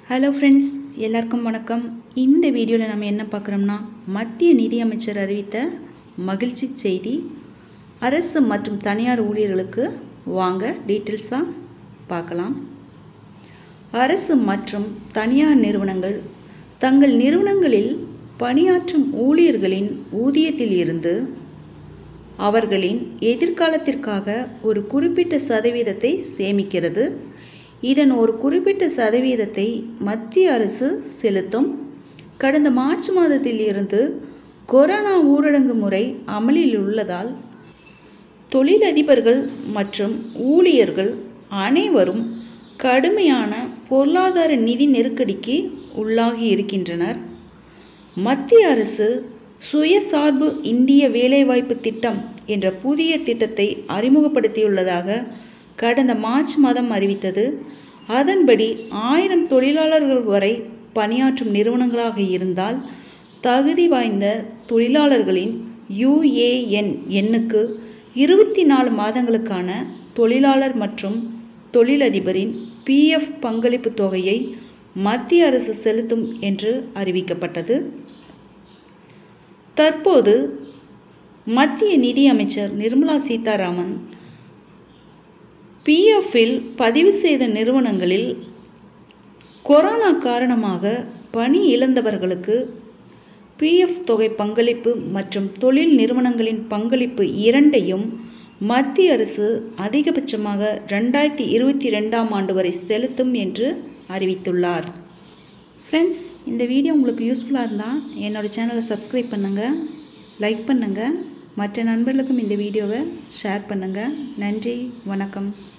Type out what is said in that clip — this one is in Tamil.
ஹலோ ஃப்ரெண்ட்ஸ் எல்லாருக்கும் வணக்கம் இந்த வீடியோவில் நம்ம என்ன பார்க்குறோம்னா மத்திய நிதியமைச்சர் அறிவித்த மகிழ்ச்சி செய்தி அரசு மற்றும் தனியார் ஊழியர்களுக்கு வாங்க டீட்டெயில்ஸாக பார்க்கலாம் அரசு மற்றும் தனியார் நிறுவனங்கள் தங்கள் நிறுவனங்களில் பணியாற்றும் ஊழியர்களின் ஊதியத்தில் இருந்து அவர்களின் எதிர்காலத்திற்காக ஒரு குறிப்பிட்ட சதவீதத்தை சேமிக்கிறது இதன் ஒரு குறிப்பிட்ட சதவீதத்தை மத்திய அரசு செலுத்தும் கடந்த மார்ச் மாதத்தில் இருந்து கொரோனா ஊரடங்கு முறை அமலில் உள்ளதால் தொழிலதிபர்கள் மற்றும் ஊழியர்கள் அனைவரும் கடுமையான பொருளாதார நிதி நெருக்கடிக்கு உள்ளாகி இருக்கின்றனர் மத்திய அரசு சுயசார்பு இந்திய வேலைவாய்ப்பு திட்டம் என்ற புதிய திட்டத்தை அறிமுகப்படுத்தியுள்ளதாக கடந்த மார்ச் மாதம் அறிவித்தது அதன்படி ஆயிரம் தொழிலாளர்கள் வரை பணியாற்றும் நிறுவனங்களாக இருந்தால் தகுதி வாய்ந்த தொழிலாளர்களின் யுஏஎன் எண்ணுக்கு இருபத்தி நாலு மாதங்களுக்கான தொழிலாளர் மற்றும் தொழிலதிபரின் பிஎஃப் பங்களிப்பு தொகையை மத்திய அரசு செலுத்தும் என்று அறிவிக்கப்பட்டது தற்போது மத்திய நிதி அமைச்சர் நிர்மலா சீதாராமன் பிஎஃப்பில் பதிவு செய்த நிறுவனங்களில் கொரோனா காரணமாக பணி இழந்தவர்களுக்கு பிஎஃப் தொகை பங்களிப்பு மற்றும் தொழில் நிறுவனங்களின் பங்களிப்பு இரண்டையும் மத்திய அரசு அதிகபட்சமாக ரெண்டாயிரத்தி இருபத்தி ரெண்டாம் ஆண்டு வரை செலுத்தும் என்று அறிவித்துள்ளார் ஃப்ரெண்ட்ஸ் இந்த வீடியோ உங்களுக்கு யூஸ்ஃபுல்லாக இருந்தால் என்னோடய சேனலை சப்ஸ்கிரைப் பண்ணுங்கள் லைக் பண்ணுங்கள் மற்ற நண்பர்களுக்கும் இந்த வீடியோவை ஷேர் பண்ணுங்கள் நன்றி வணக்கம்